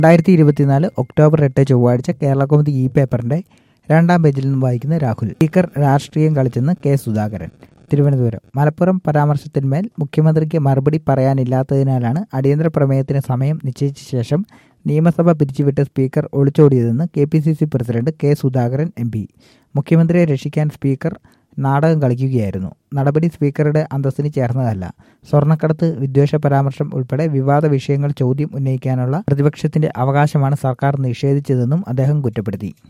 രണ്ടായിരത്തി ഇരുപത്തിനാല് ഒക്ടോബർ എട്ട് ചൊവ്വാഴ്ച കേരള കൗമുദി ഇ പേപ്പറിന്റെ രണ്ടാം പേജിൽ നിന്നും വായിക്കുന്ന രാഹുൽ സ്പീക്കർ രാഷ്ട്രീയം കളിച്ചെന്ന് കെ സുധാകരൻ തിരുവനന്തപുരം മലപ്പുറം പരാമർശത്തിന്മേൽ മുഖ്യമന്ത്രിക്ക് മറുപടി പറയാനില്ലാത്തതിനാലാണ് അടിയന്തര പ്രമേയത്തിന് സമയം നിശ്ചയിച്ച ശേഷം നിയമസഭ പിരിച്ചുവിട്ട് സ്പീക്കർ ഒളിച്ചോടിയതെന്ന് K P C C president K Sudhakaran M P മുഖ്യമന്ത്രിയെ രക്ഷിക്കാൻ സ്പീക്കർ നാടകം കളിക്കുകയായിരുന്നു നടപടി സ്പീക്കറുടെ അന്തസ്സിന് ചേർന്നതല്ല സ്വർണ്ണക്കടത്ത് വിദ്വേഷ പരാമർശം ഉൾപ്പെടെ വിവാദ വിഷയങ്ങൾ ചോദ്യം ഉന്നയിക്കാനുള്ള പ്രതിപക്ഷത്തിന്റെ അവകാശമാണ് സർക്കാർ നിഷേധിച്ചതെന്നും അദ്ദേഹം കുറ്റപ്പെടുത്തി